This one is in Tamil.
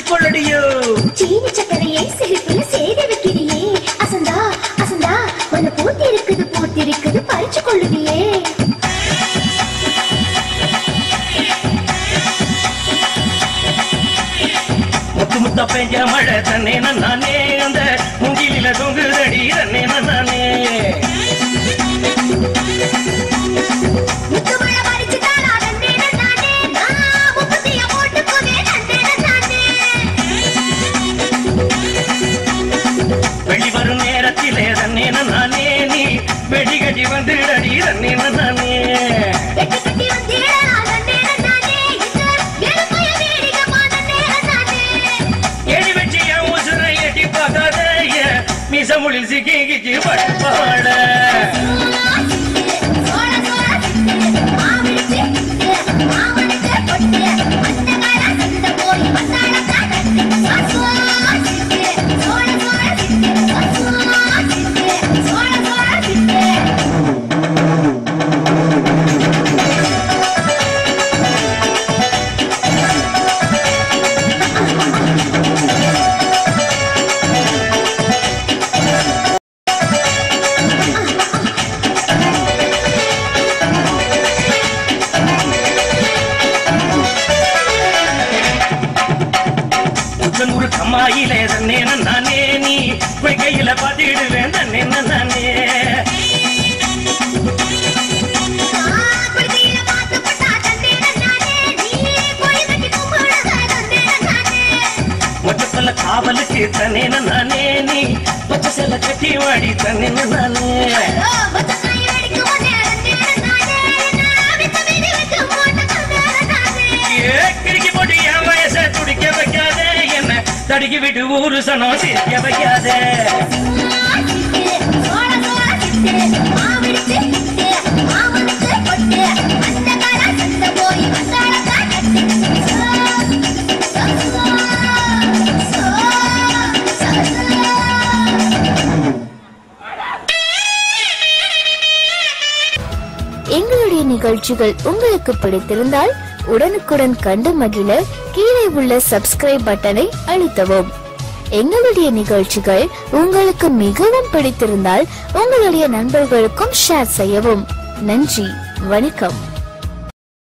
கொள்ளடியோ சீனி சக்கரையை சிரிப்புல சேர வைக்கிறியே அசந்தா அசந்தா உன்னை பூத்தி இருக்குது பூத்தி இருக்குது பறிச்சு கொள்ளுவியே முத்து முத்தா பெஞ்ச மழை தன்னே நானே அந்த முங்கிலில தொங்குதடி தன்னே நானே முத்து மழை பறிச்சு தாரா தந்தே நானே நான் முப்பத்திய போட்டுக்கோவே தந்தே நானே வெளி வரும் நேரத்திலே தன்னே நானே நீ வெடி கட்டி வந்துடடி தன்னே நானே கட்டி கட்டி வந்தீடா தந்தே நானே இது வெறுமைய வேடிக்கை தந்தே நானே எடி வச்சு என் உசுரை எட்டி பார்க்காத என் மிசமுளில் சிக்கி கிச்சி பாட சோழ சோழ மாவிடுச்சு மாவனுக்கு பொட்டு அந்த கால சந்த போய் வந்தாளக்கா சோழ சோழ சோழ சோழ உச்சனூர் கம்மாயிலே தன்னே நானே நீ கையில பாத்திடுவேன் தன்னே நானே குடிசையில பார்த்து போட்டா தந்தே நானே நீ போய் கட்டி கும்பிடுங்க தந்தே நானே மொத்தத்துல காவலுக்கு தன்னே நானே நீ பச்சை செல்ல கட்டி வாடி தன்னே நானே ஓ பச்சை வெடிக்கு போனே தந்தே நானே நான் வித்து விதி வித்து போட்ட தந்தே நானே ஏ, கிறுக்கி போட்டு என் வயசை துடிக்க வைக்காத என்ன தடுக்கி விட்டு ஊரு சனம் சிரிக்க வைக்காத சோழ சோழ சிட்டு மாவிடுச்சு மாவனுக்கு பொட்டு அந்த கால சந்த போய் வந்தாளக்கா கட்டி எங்களுடைய நிகழ்ச்சிகள் உங்களுக்கு பிடித்திருந்தால் உடனுக்குடன் கண்டு மகிழ கீழே உள்ள சப்ஸ்கிரைப் பட்டனை அழுத்தவும் எங்களுடைய நிகழ்ச்சிகள் உங்களுக்கு மிகவும் பிடித்திருந்தால் உங்களுடைய நண்பர்களுக்கும் ஷேர் செய்யவும் நன்றி வணக்கம்